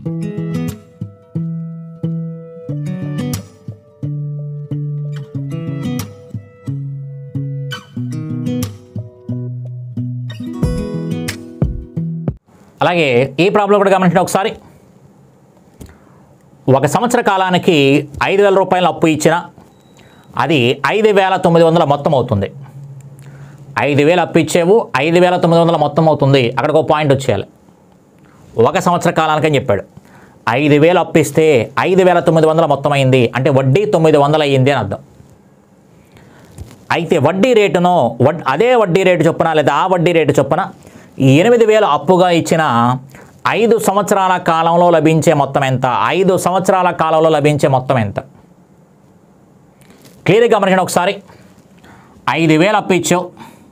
అలాగే ఈ ప్రాబ్లం కూడా గమనించండి ఒకసారి ఒక సంవత్సర కాలానికి ఐదు వేల రూపాయల అప్పు ఇచ్చిన అది ఐదు వేల తొమ్మిది వందల మొత్తం అవుతుంది ఐదు వేలు అప్పు ఇచ్చేవు ఐదు వేల తొమ్మిది వందల మొత్తం అవుతుంది అక్కడికి ఒక పాయింట్ వచ్చేయాలి ఒక సంవత్సర కాలానికి అని చెప్పాడు ఐదు వేలు అప్పు ఇస్తే ఐదు వేల తొమ్మిది వందల మొత్తం అయింది అంటే వడ్డీ తొమ్మిది వందలు అయ్యింది అని అర్థం అయితే వడ్డీ రేటును వడ్ అదే వడ్డీ రేటు చొప్పున లేదా ఆ వడ్డీ రేటు చొప్పున ఎనిమిది వేలు అప్పుగా ఇచ్చిన ఐదు సంవత్సరాల కాలంలో లభించే మొత్తం ఎంత ఐదు సంవత్సరాల కాలంలో లభించే మొత్తం ఎంత క్లియర్గా గమనించండి ఒకసారి ఐదు వేలు అప్పు ఇచ్చావు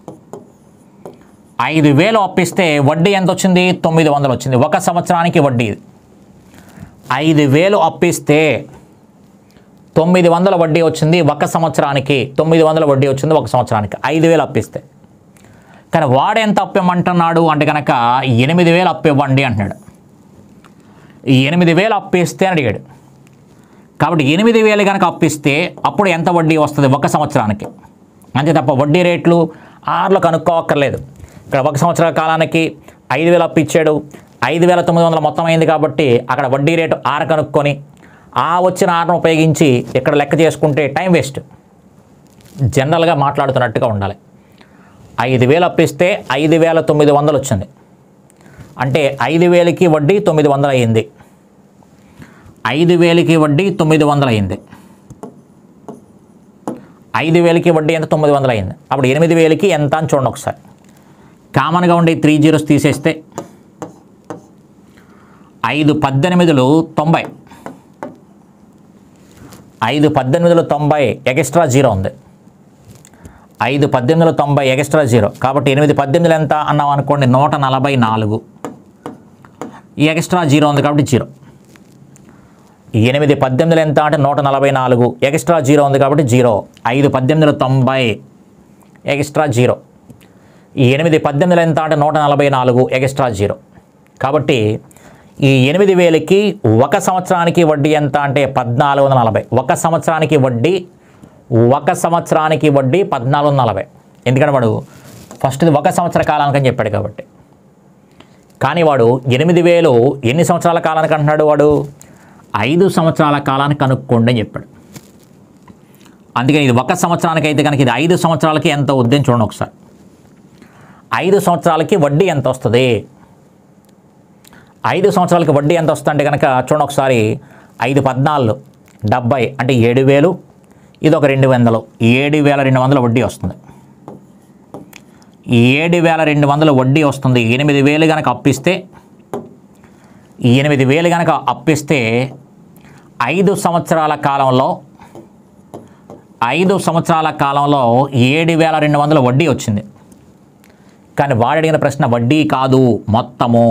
ఐదు వేలు అప్పిస్తే వడ్డీ ఎంత వచ్చింది తొమ్మిది వందలు వచ్చింది ఒక సంవత్సరానికి వడ్డీ ఇది ఐదు వేలు అప్పిస్తే తొమ్మిది వందల వడ్డీ వచ్చింది ఒక సంవత్సరానికి తొమ్మిది వందల వడ్డీ వచ్చింది ఒక సంవత్సరానికి ఐదు వేలు అప్పిస్తే కానీ వాడు ఎంత అప్పు ఇవ్వమంటున్నాడు అంటే కనుక ఎనిమిది వేలు అప్పు ఇవ్వండి అంటున్నాడు ఈ ఎనిమిది వేలు అప్పిస్తే అని అడిగాడు కాబట్టి ఎనిమిది వేలు కనుక అప్పిస్తే అప్పుడు ఎంత వడ్డీ వస్తుంది ఒక సంవత్సరానికి అంతే తప్ప వడ్డీ రేట్లు ఆరులో కనుక్కోవక్కర్లేదు ఇక్కడ ఒక సంవత్సరాల కాలానికి ఐదు వేలు అప్పు ఇచ్చాడు ఐదు వేల తొమ్మిది వందల మొత్తం అయింది కాబట్టి అక్కడ వడ్డీ రేటు ఆరు కనుక్కొని ఆ వచ్చిన ఆరును ఉపయోగించి ఇక్కడ లెక్క చేసుకుంటే టైం వేస్ట్ జనరల్గా మాట్లాడుతున్నట్టుగా ఉండాలి ఐదు వేలు అప్పిస్తే ఐదు వేల తొమ్మిది వందలు వచ్చింది అంటే ఐదు వేలకి వడ్డీ తొమ్మిది వందలు అయ్యింది ఐదు వేలకి వడ్డీ తొమ్మిది వందలు అయింది ఐదు వేలకి వడ్డీ ఎంత తొమ్మిది వందలు అయింది అప్పుడు ఎనిమిది వేలకి ఎంత అని చూడండి ఒకసారి కామన్గా ఉండే త్రీ జీరోస్ తీసేస్తే ఐదు పద్దెనిమిదిలు తొంభై ఐదు పద్దెనిమిదిలో తొంభై ఎక్స్ట్రా జీరో ఉంది ఐదు పద్దెనిమిదిలో తొంభై ఎక్స్ట్రా జీరో కాబట్టి ఎనిమిది పద్దెనిమిదిలు ఎంత అన్నాం అనుకోండి నూట నలభై నాలుగు ఈ ఎక్స్ట్రా జీరో ఉంది కాబట్టి జీరో ఎనిమిది పద్దెనిమిదిలు ఎంత అంటే నూట నలభై నాలుగు ఎక్స్ట్రా జీరో ఉంది కాబట్టి జీరో ఐదు పద్దెనిమిదిలో తొంభై ఎక్స్ట్రా జీరో ఈ ఎనిమిది పద్దెనిమిదిలు ఎంత అంటే నూట నలభై నాలుగు ఎక్స్ట్రా జీరో కాబట్టి ఈ ఎనిమిది వేలకి ఒక సంవత్సరానికి వడ్డీ ఎంత అంటే పద్నాలుగు వందల నలభై ఒక సంవత్సరానికి వడ్డీ ఒక సంవత్సరానికి వడ్డీ పద్నాలుగు వందల నలభై ఎందుకంటే వాడు ఫస్ట్ ఒక సంవత్సర కాలానికి అని చెప్పాడు కాబట్టి కానీ వాడు ఎనిమిది వేలు ఎన్ని సంవత్సరాల కాలానికి అంటున్నాడు వాడు ఐదు సంవత్సరాల కాలానికి కనుక్కోండి అని చెప్పాడు అందుకని ఇది ఒక సంవత్సరానికి అయితే కనుక ఇది ఐదు సంవత్సరాలకి ఎంత వద్దని చూడండి ఒకసారి ఐదు సంవత్సరాలకి వడ్డీ ఎంత వస్తుంది ఐదు సంవత్సరాలకి వడ్డీ ఎంత వస్తుందంటే కనుక చూడండి ఒకసారి ఐదు పద్నాలుగు డెబ్బై అంటే ఏడు వేలు ఇది ఒక రెండు వందలు ఏడు వేల రెండు వందల వడ్డీ వస్తుంది ఏడు వేల రెండు వందల వడ్డీ వస్తుంది ఎనిమిది వేలు కనుక అప్పిస్తే ఈ ఎనిమిది వేలు కనుక అప్పిస్తే ఐదు సంవత్సరాల కాలంలో ఐదు సంవత్సరాల కాలంలో ఏడు వేల రెండు వందల వడ్డీ వచ్చింది కానీ వాడు అడిగిన ప్రశ్న వడ్డీ కాదు మొత్తము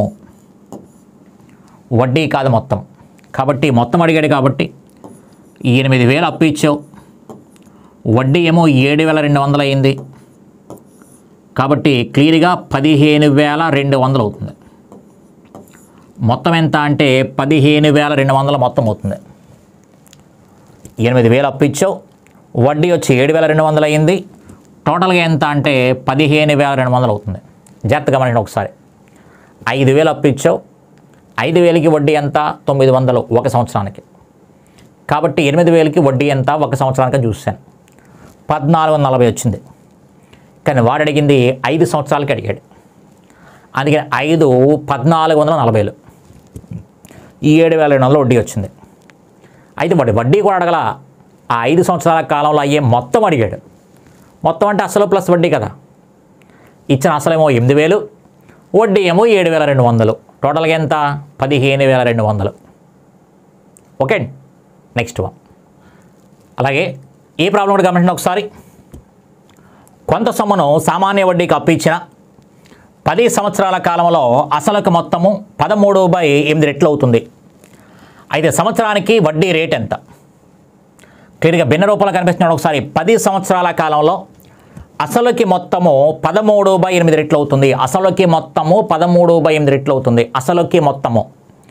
వడ్డీ కాదు మొత్తం కాబట్టి మొత్తం అడిగాడు కాబట్టి ఈ ఎనిమిది వేలు అప్పు ఇచ్చావు వడ్డీ ఏమో ఏడు వేల రెండు వందలు అయింది కాబట్టి క్లియర్గా పదిహేను వేల రెండు వందలు అవుతుంది మొత్తం ఎంత అంటే పదిహేను వేల రెండు వందల మొత్తం అవుతుంది ఎనిమిది వేలు అప్పు ఇచ్చావు వడ్డీ వచ్చి ఏడు వేల రెండు వందలు అయింది టోటల్గా ఎంత అంటే పదిహేను వేల రెండు వందలు అవుతుంది జాగ్రత్తగా గమనించండి ఒకసారి ఐదు వేలు అప్పు ఇచ్చావు ఐదు వేలకి వడ్డీ ఎంత తొమ్మిది వందలు ఒక సంవత్సరానికి కాబట్టి ఎనిమిది వేలకి వడ్డీ ఎంత ఒక సంవత్సరానికి చూశాను పద్నాలుగు వందల నలభై వచ్చింది కానీ వాడు అడిగింది ఐదు సంవత్సరాలకి అడిగాడు అందుకని ఐదు పద్నాలుగు వందల నలభైలు ఈ ఏడు వేల రెండు వందలు వడ్డీ వచ్చింది అయితే వాడి వడ్డీ కూడా అడగల ఆ ఐదు సంవత్సరాల కాలంలో అయ్యే మొత్తం అడిగాడు మొత్తం అంటే అసలు ప్లస్ వడ్డీ కదా ఇచ్చిన అసలేమో ఎనిమిది వేలు వడ్డీ ఏమో ఏడు వేల రెండు వందలు టోటల్గా ఎంత పదిహేను వేల రెండు వందలు ఓకే నెక్స్ట్ వన్ అలాగే ఈ ప్రాబ్లం కూడా గమనించండి ఒకసారి కొంత సొమ్మును సామాన్య వడ్డీకి అప్పించిన పది సంవత్సరాల కాలంలో అసలుకు మొత్తము పదమూడు బై ఎనిమిది రెట్లు అవుతుంది అయితే సంవత్సరానికి వడ్డీ రేట్ ఎంత క్లియర్గా భిన్న రూపంలో కనిపిస్తున్నాడు ఒకసారి పది సంవత్సరాల కాలంలో అసలుకి మొత్తము పదమూడు బై ఎనిమిది రెట్లు అవుతుంది అసలుకి మొత్తము పదమూడు బై ఎనిమిది రెట్లు అవుతుంది అసలుకి మొత్తము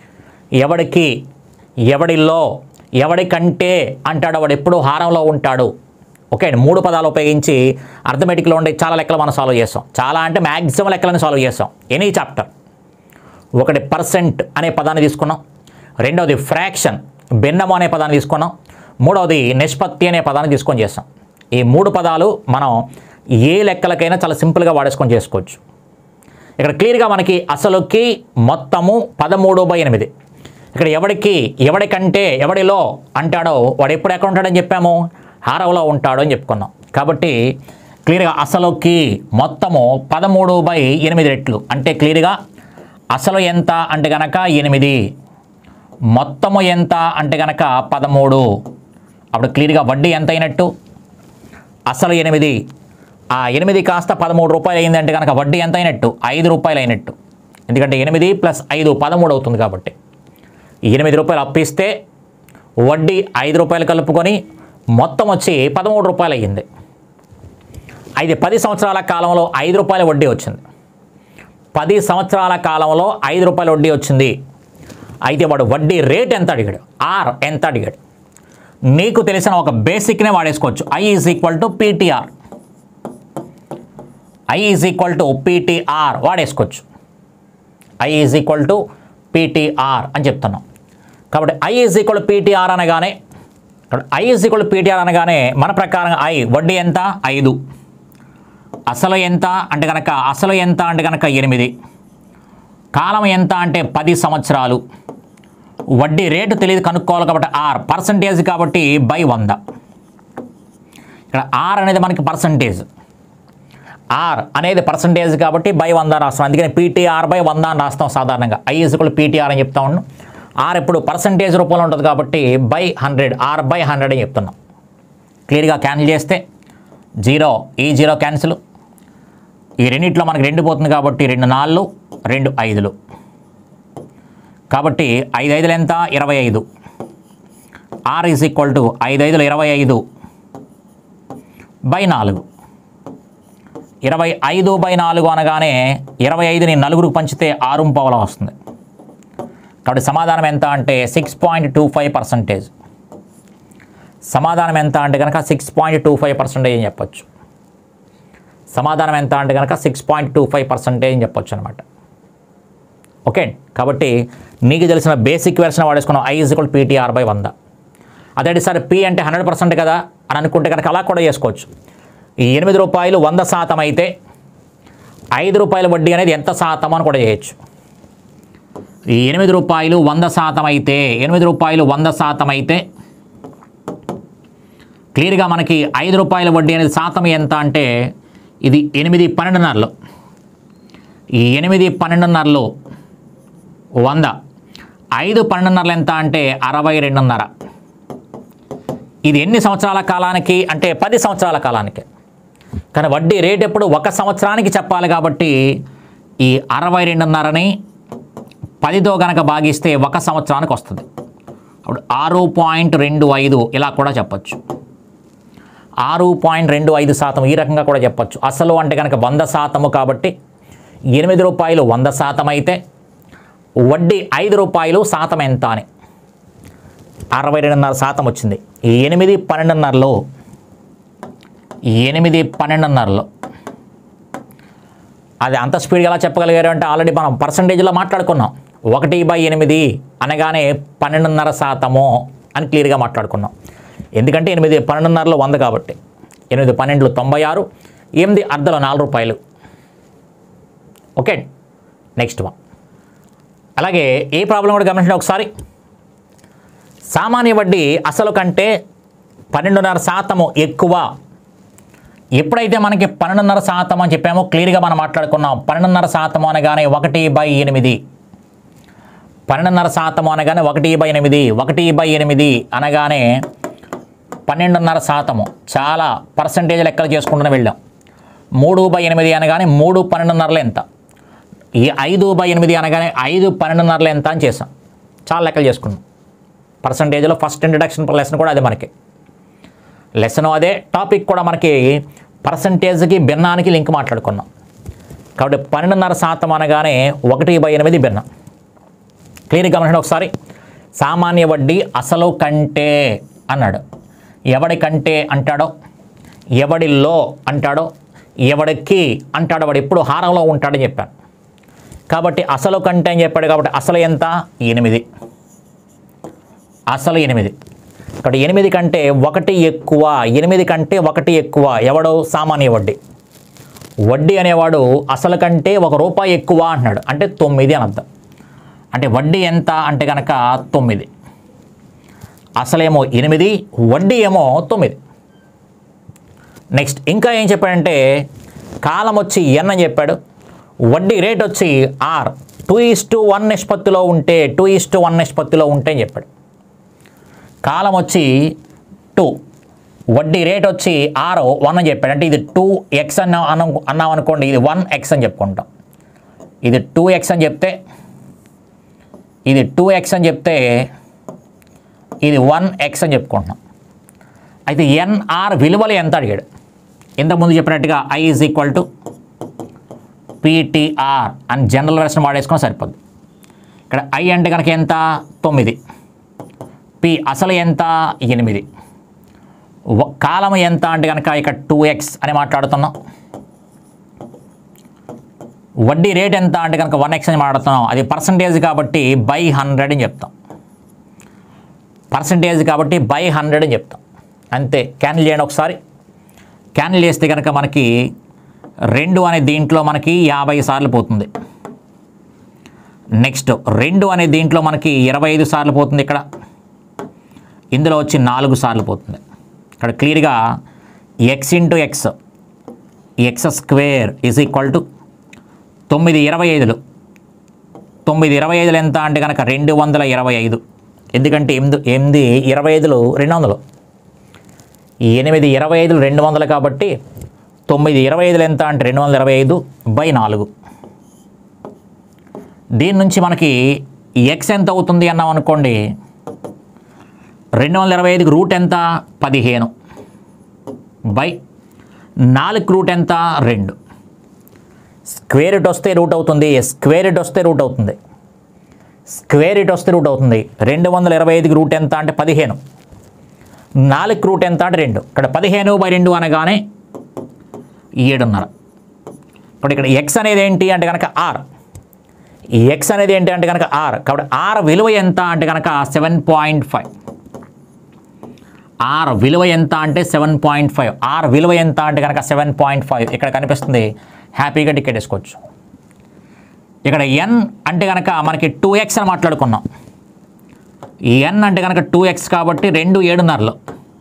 ఎవడికి ఎవడిలో ఎవడికంటే అంటాడు వాడు ఎప్పుడు హారంలో ఉంటాడు ఓకే అండి మూడు పదాలు ఉపయోగించి అర్థమెటిక్లో ఉండే చాలా లెక్కలు మనం సాల్వ్ చేస్తాం చాలా అంటే మ్యాక్సిమం లెక్కలను సాల్వ్ చేస్తాం ఎనీ చాప్టర్ ఒకటి పర్సెంట్ అనే పదాన్ని తీసుకున్నాం రెండవది ఫ్రాక్షన్ భిన్నము అనే పదాన్ని తీసుకున్నాం మూడవది నిష్పత్తి అనే పదాన్ని తీసుకొని చేస్తాం ఈ మూడు పదాలు మనం ఏ లెక్కలకైనా చాలా సింపుల్గా వాడేసుకొని చేసుకోవచ్చు ఇక్కడ క్లియర్గా మనకి అసలుకి మొత్తము పదమూడు బై ఎనిమిది ఇక్కడ ఎవడికి ఎవడికంటే ఎవడిలో అంటాడో వాడు ఎప్పుడు ఎక్కడ ఉంటాడని చెప్పాము హారవలో ఉంటాడు అని చెప్పుకున్నాం కాబట్టి క్లియర్గా అసలుకి మొత్తము పదమూడు బై ఎనిమిది రెట్లు అంటే క్లియర్గా అసలు ఎంత అంటే గనక ఎనిమిది మొత్తము ఎంత అంటే గనక పదమూడు అప్పుడు క్లియర్గా వడ్డీ ఎంత అయినట్టు అసలు ఎనిమిది ఆ ఎనిమిది కాస్త పదమూడు రూపాయలు అయిందంటే కనుక వడ్డీ ఎంత అయినట్టు ఐదు రూపాయలు అయినట్టు ఎందుకంటే ఎనిమిది ప్లస్ ఐదు పదమూడు అవుతుంది కాబట్టి ఎనిమిది రూపాయలు అప్పిస్తే వడ్డీ ఐదు రూపాయలు కలుపుకొని మొత్తం వచ్చి పదమూడు రూపాయలు అయ్యింది అయితే పది సంవత్సరాల కాలంలో ఐదు రూపాయల వడ్డీ వచ్చింది పది సంవత్సరాల కాలంలో ఐదు రూపాయల వడ్డీ వచ్చింది అయితే వాడు వడ్డీ రేట్ ఎంత అడిగాడు ఆర్ ఎంత అడిగాడు నీకు తెలిసిన ఒక బేసిక్నే వాడేసుకోవచ్చు I is equal to PTR I is equal to PTR వాడేసుకోవచ్చు I is equal to PTR అని చెప్తున్నాం కాబట్టి ఐ ఈజ్ ఈక్వల్ పీటీఆర్ అనగానే ఐ ఈజ్ ఈక్వల్ పీటీఆర్ అనగానే మన ప్రకారం ఐ వడ్డీ ఎంత ఐదు అసలు ఎంత అంటే కనుక అసలు ఎంత అంటే కనుక ఎనిమిది కాలం ఎంత అంటే పది సంవత్సరాలు వడ్డీ రేటు తెలియదు కనుక్కోవాలి కాబట్టి ఆర్ పర్సంటేజ్ కాబట్టి బై వంద ఇక్కడ ఆర్ అనేది మనకి పర్సంటేజ్ ఆర్ అనేది పర్సంటేజ్ కాబట్టి బై వంద రాస్తాం అందుకని పీటీఆర్ బై వంద అని రాస్తాం సాధారణంగా ఐ ఈజ్వల్ పీటీఆర్ అని చెప్తా ఉన్నాం ఆర్ ఇప్పుడు పర్సంటేజ్ రూపంలో ఉంటుంది కాబట్టి by hundred R by hundred అని చెప్తున్నాం క్లియర్గా క్యాన్సిల్ చేస్తే జీరో ఈ జీరో క్యాన్సిల్ ఈ రెండిట్లో మనకి రెండు పోతుంది కాబట్టి రెండు నాలుగు రెండు ఐదులు కాబట్టి ఐదు ఐదులు ఎంత ఇరవై ఐదు ఆర్ ఈజ్ ఈక్వల్ టు ఐదు ఐదులు ఇరవై ఐదు బై నాలుగు ఇరవై ఐదు బై నాలుగు అనగానే ఇరవై ఐదుని నలుగురికి పంచితే ఆరు పావల వస్తుంది కాబట్టి సమాధానం ఎంత అంటే six point two five percentage సమాధానం ఎంత అంటే కనుక six point two five percentage అని చెప్పొచ్చు సమాధానం ఎంత అంటే కనుక six point two five percentage అని చెప్పొచ్చు అనమాట ఓకే కాబట్టి నీకు తెలిసిన బేసిక్ వెర్షన్ వాడేసుకున్నాం I is equal PTR by వంద అదే సార్ పి అంటే హండ్రెడ్ పర్సెంట్ కదా అని అనుకుంటే కనుక అలా కూడా చేసుకోవచ్చు ఈ ఎనిమిది రూపాయలు వంద శాతం అయితే ఐదు రూపాయల వడ్డీ అనేది ఎంత శాతం అని కూడా చేయొచ్చు ఈ ఎనిమిది రూపాయలు వంద శాతం అయితే ఎనిమిది రూపాయలు వంద శాతం అయితే క్లియర్గా మనకి ఐదు రూపాయల వడ్డీ అనేది శాతం ఎంత అంటే ఇది ఎనిమిది పన్నెండున్నరలో ఈ ఎనిమిది పన్నెండున్నరలో వంద ఐదు పన్నెండున్నరలు ఎంత అంటే అరవై రెండున్నర ఇది ఎన్ని సంవత్సరాల కాలానికి అంటే పది సంవత్సరాల కాలానికి కానీ వడ్డీ రేట్ ఎప్పుడు ఒక సంవత్సరానికి చెప్పాలి కాబట్టి ఈ అరవై రెండున్నరని పదితో గనక భాగిస్తే ఒక సంవత్సరానికి వస్తుంది అప్పుడు ఆరు పాయింట్ రెండు ఐదు ఇలా కూడా చెప్పచ్చు ఆరు పాయింట్ రెండు ఐదు శాతం ఈ రకంగా కూడా చెప్పచ్చు అసలు అంటే కనుక వంద శాతము కాబట్టి ఎనిమిది రూపాయలు వంద శాతం అయితే వడ్డీ ఐదు రూపాయలు శాతం ఎంత అని అరవై రెండున్నర శాతం వచ్చింది ఈ ఎనిమిది పన్నెండున్నరలో ఎనిమిది పన్నెండున్నరలో అది అంత స్పీడ్గా ఎలా చెప్పగలిగారు అంటే ఆల్రెడీ మనం పర్సంటేజ్లో మాట్లాడుకున్నాం ఒకటి బై ఎనిమిది అనగానే పన్నెండున్నర శాతము అని క్లియర్గా మాట్లాడుకున్నాం ఎందుకంటే ఎనిమిది పన్నెండున్నరలో వంద కాబట్టి ఎనిమిది పన్నెండులో తొంభై ఆరు ఎనిమిది అర్ధలో నాలుగు రూపాయలు ఓకే నెక్స్ట్ వన్ అలాగే ఏ ప్రాబ్లం కూడా గమనించండి ఒకసారి సామాన్య వడ్డీ అసలు కంటే పన్నెండున్నర శాతము ఎక్కువ ఎప్పుడైతే మనకి పన్నెండున్నర శాతం అని చెప్పామో క్లియర్గా మనం మాట్లాడుకున్నాం పన్నెండున్నర శాతం అనగానే ఒకటి బై ఎనిమిది పన్నెండున్నర శాతం అనగానే ఒకటి బై ఎనిమిది ఒకటి బై ఎనిమిది అనగానే పన్నెండున్నర శాతము చాలా పర్సంటేజ్ లెక్కలు చేసుకుంటూనే వెళ్ళాం మూడు బై ఎనిమిది అనగానే మూడు పన్నెండున్నరలు ఎంత ఈ ఐదు బై ఎనిమిది అనగానే ఐదు పన్నెండున్నరలు ఎంత అని చేసాం చాలా లెక్కలు చేసుకున్నాం పర్సంటేజ్లో ఫస్ట్ ఇంట్రడక్షన్ లెసన్ కూడా అదే మనకి లెసన్ అదే టాపిక్ కూడా మనకి పర్సంటేజ్కి భిన్నానికి లింక్ మాట్లాడుకున్నాం కాబట్టి పన్నెండున్నర శాతం అనగానే ఒకటి బై ఎనిమిది భిన్నం క్లియర్గా గమనించండి ఒకసారి సామాన్య వడ్డీ అసలు కంటే అన్నాడు ఎవడి కంటే అంటాడో ఎవడిలో అంటాడో ఎవడికి అంటాడో వాడు ఎప్పుడు హారంలో ఉంటాడని చెప్పాను కాబట్టి అసలు కంటే అని చెప్పాడు కాబట్టి అసలు ఎంత ఎనిమిది అసలు ఎనిమిది ఇక్కడ ఎనిమిది కంటే ఒకటి ఎక్కువ ఎనిమిది కంటే ఒకటి ఎక్కువ ఎవడో సామాన్య వడ్డీ వడ్డీ అనేవాడు అసలు కంటే ఒక రూపాయి ఎక్కువ అంటున్నాడు అంటే తొమ్మిది అని అర్థం అంటే వడ్డీ ఎంత అంటే కనుక తొమ్మిది అసలేమో ఎనిమిది వడ్డీ ఏమో తొమ్మిది నెక్స్ట్ ఇంకా ఏం చెప్పాడంటే కాలం వచ్చి ఎన్ అని చెప్పాడు వడ్డీ రేట్ వచ్చి R two is to one నిష్పత్తిలో ఉంటే టూ ఈస్ టు వన్ నిష్పత్తిలో ఉంటే అని చెప్పాడు కాలం వచ్చి టూ వడ్డీ రేట్ వచ్చి ఆరు వన్ అని చెప్పాడు అంటే ఇది టూ ఎక్స్ అన్నా అన్న అన్నాం అనుకోండి ఇది వన్ ఎక్స్ అని చెప్పుకుంటాం ఇది టూ ఎక్స్ అని చెప్తే ఇది టూ ఎక్స్ అని చెప్తే ఇది వన్ ఎక్స్ అని చెప్పుకుంటున్నాం అయితే ఎన్ఆర్ విలువలు ఎంత అడిగాడు ఇంతకుముందు చెప్పినట్టుగా I is equal to PTR అని జనరల్ వెర్షన్ వాడేసుకుని సరిపోద్ది ఇక్కడ ఐ అంటే కనుక ఎంత తొమ్మిది పి అసలు ఎంత ఎనిమిది వ- కాలం ఎంత అంటే కనుక ఇక్కడ టూ ఎక్స్ అని మాట్లాడుతున్నాం వడ్డీ రేట్ ఎంత అంటే కనుక వన్ ఎక్స్ అని మాట్లాడుతున్నాం అది పర్సంటేజ్ కాబట్టి బై హండ్రెడ్ అని చెప్తాం పర్సంటేజ్ కాబట్టి బై హండ్రెడ్ అని చెప్తాం అంతే క్యాన్సిల్ చేయండి ఒకసారి క్యాన్సిల్ చేస్తే కనుక మనకి రెండు అనే దీంట్లో మనకి యాభై సార్లు పోతుంది నెక్స్ట్ రెండు అనే దీంట్లో మనకి ఇరవై ఐదు సార్లు పోతుంది ఇక్కడ ఇందులో వచ్చి నాలుగు సార్లు పోతుంది ఇక్కడ క్లియర్గా X into X X square is equal to తొమ్మిది ఇరవై ఐదులు తొమ్మిది ఇరవై ఐదులు ఎంత అంటే కనుక రెండు వందల ఇరవై ఐదు ఎందుకంటే ఎనిమిది ఎనిమిది ఇరవై ఐదులు రెండు వందలు ఎనిమిది ఇరవై ఐదులు రెండు వందలు కాబట్టి తొమ్మిది ఇరవై ఐదులు ఎంత అంటే రెండు వందల ఇరవై ఐదు బై నాలుగు దీని నుంచి మనకి ఎక్స్ ఎంత అవుతుంది అన్నాం అనుకోండి రెండు వందల ఇరవై ఐదుకి రూట్ ఎంత పదిహేను బై నాలుగు రూట్ ఎంత రెండు స్క్వేర్ ఇట్ వస్తే రూట్ అవుతుంది స్క్వేర్ ఇట్ వస్తే రూట్ అవుతుంది స్క్వేర్ ఇట్ వస్తే రూట్ అవుతుంది రెండు వందల ఇరవై ఐదుకి రూట్ ఎంత అంటే పదిహేను నాలుగు రూట్ ఎంత అంటే రెండు ఇక్కడ పదిహేను బై రెండు అనగానే ఏడున్నర ఇప్పుడు ఇక్కడ ఎక్స్ అనేది ఏంటి అంటే కనుక ఆర్ ఈ ఎక్స్ అనేది ఏంటి అంటే కనుక ఆర్ కాబట్టి ఆర్ విలువ ఎంత అంటే కనుక సెవెన్ పాయింట్ ఫైవ్ ఆర్ విలువ ఎంత అంటే సెవెన్ పాయింట్ ఫైవ్ ఆర్ విలువ ఎంత అంటే కనుక సెవెన్ పాయింట్ ఫైవ్ ఇక్కడ కనిపిస్తుంది హ్యాపీగా టికెట్ వేసుకోవచ్చు ఇక్కడ ఎన్ అంటే కనుక మనకి టూ ఎక్స్ అని మాట్లాడుకున్నాం ఎన్ అంటే కనుక టూ ఎక్స్ కాబట్టి రెండు ఏడున్నరలో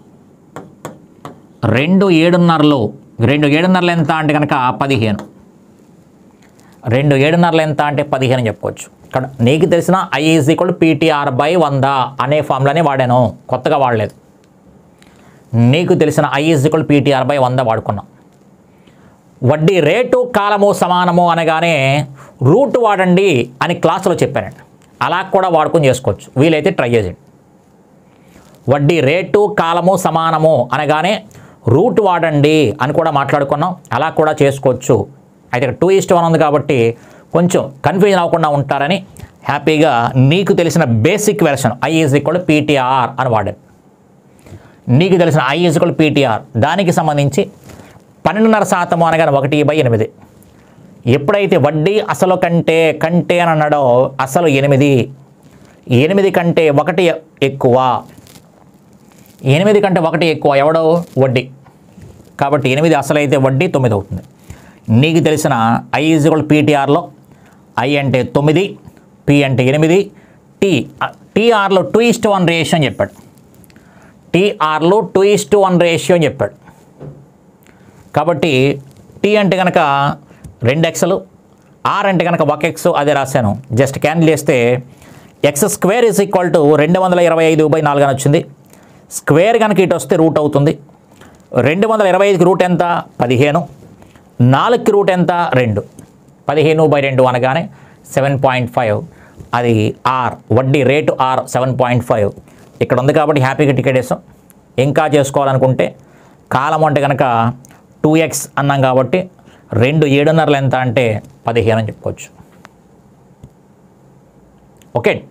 రెండు ఏడున్నరలో రెండు ఏడున్నరలు ఎంత అంటే కనుక పదిహేను రెండు ఏడున్నరలు ఎంత అంటే పదిహేను అని చెప్పుకోవచ్చు ఇక్కడ నీకు తెలిసిన I is equal PTR by వంద అనే ఫార్ములానే వాడాను కొత్తగా వాడలేదు నీకు తెలిసిన I is equal PTR by వంద వాడుకున్నాం వడ్డీ రేటు కాలము సమానము అనగానే రూట్ వాడండి అని క్లాసులో చెప్పానండి అలా కూడా వాడుకొని చేసుకోవచ్చు వీలైతే ట్రై చేయండి వడ్డీ రేటు కాలము సమానము అనగానే రూట్ వాడండి అని కూడా మాట్లాడుకున్నాం అలా కూడా చేసుకోవచ్చు అయితే ఇక్కడ టూ ఇస్ట్ వన్ ఉంది కాబట్టి కొంచెం కన్ఫ్యూజన్ అవ్వకుండా ఉంటారని హ్యాపీగా నీకు తెలిసిన basic version I is equal PTR అని వాడాను నీకు తెలిసిన ఐ ఈజ్ ఈక్వల్ పీటీఆర్ దానికి సంబంధించి పన్నెండున్నర శాతం అనగానే ఒకటి బై ఎనిమిది ఎప్పుడైతే వడ్డీ అసలు కంటే కంటే అని అన్నాడో అసలు ఎనిమిది ఎనిమిది కంటే ఒకటి ఎక్కువ ఎనిమిది కంటే ఒకటి ఎక్కువ ఎవడో వడ్డీ కాబట్టి ఎనిమిది అసలు అయితే వడ్డీ తొమ్మిది అవుతుంది నీకు తెలిసిన ఐ ఈజ్వల్ పీటీఆర్లో ఐ అంటే తొమ్మిది పి అంటే ఎనిమిది టీ టీఆర్లో టూ ఇస్ట్ వన్ రేషియో అని చెప్పాడు టీఆర్లో టూ ఇస్ట్ వన్ రేషియో అని చెప్పాడు కాబట్టి టీ అంటే కనుక రెండు ఎక్స్లు ఆర్ అంటే కనుక ఒక ఎక్స్ అదే రాశాను జస్ట్ క్యాన్సిల్ చేస్తే X square is equal to రెండు వందల ఇరవై ఐదు బై నాలుగు అని వచ్చింది స్క్వేర్ కనుక ఇటు వస్తే రూట్ అవుతుంది రెండు వందల ఇరవై ఐదుకి రూట్ ఎంత పదిహేను నాలుగుకి రూట్ ఎంత రెండు పదిహేను బై రెండు అనగానే సెవెన్ పాయింట్ ఫైవ్ అది ఆర్ వడ్డీ rate R seven point five ఇక్కడ ఉంది కాబట్టి హ్యాపీగా టికెట్ వేసాం ఇంకా చేసుకోవాలనుకుంటే కాలం అంటే కనుక టూ ఎక్స్ అన్నాం కాబట్టి రెండు ఏడున్నరలు ఎంత అంటే పదిహేను అని చెప్పుకోవచ్చు ఓకే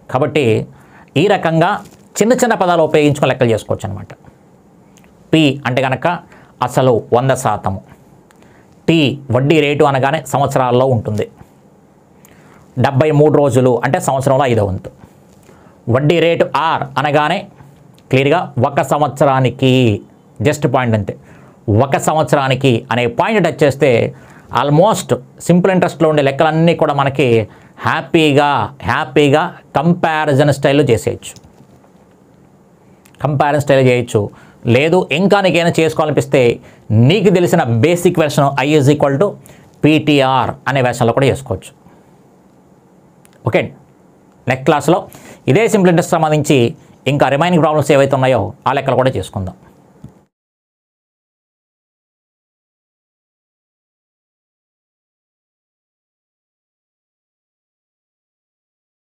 కాబట్టి ఈ రకంగా చిన్న చిన్న పదాలు ఉపయోగించుకొని లెక్కలు చేసుకోవచ్చు అనమాట పి అంటే కనుక అసలు వంద శాతము టీ వడ్డీ రేటు అనగానే సంవత్సరాల్లో ఉంటుంది డెబ్బై మూడు రోజులు అంటే సంవత్సరంలో ఐదో వంతు వడ్డీ రేటు ఆర్ అనగానే క్లియర్గా ఒక సంవత్సరానికి జస్ట్ పాయింట్ అంతే ఒక సంవత్సరానికి అనే పాయింట్ టచ్ చేస్తే ఆల్మోస్ట్ సింపుల్ ఇంట్రెస్ట్లో ఉండే లెక్కలన్నీ కూడా మనకి హ్యాపీగా హ్యాపీగా కంపారిజన్ స్టైల్లో చేసేయచ్చు కంపారిజన్ స్టైల్ చేయొచ్చు లేదు ఇంకా నీకైనా చేసుకోవాలనిపిస్తే నీకు తెలిసిన basic version I is equal to PTR అనే వెర్షన్లో కూడా చేసుకోవచ్చు ఓకే నెక్స్ట్ క్లాస్లో ఇదే సింపుల్ ఇంట్రెస్ట్ సంబంధించి ఇంకా రిమైనింగ్ ప్రాబ్లమ్స్ ఏవైతే ఉన్నాయో ఆ లెక్కలు కూడా చేసుకుందాం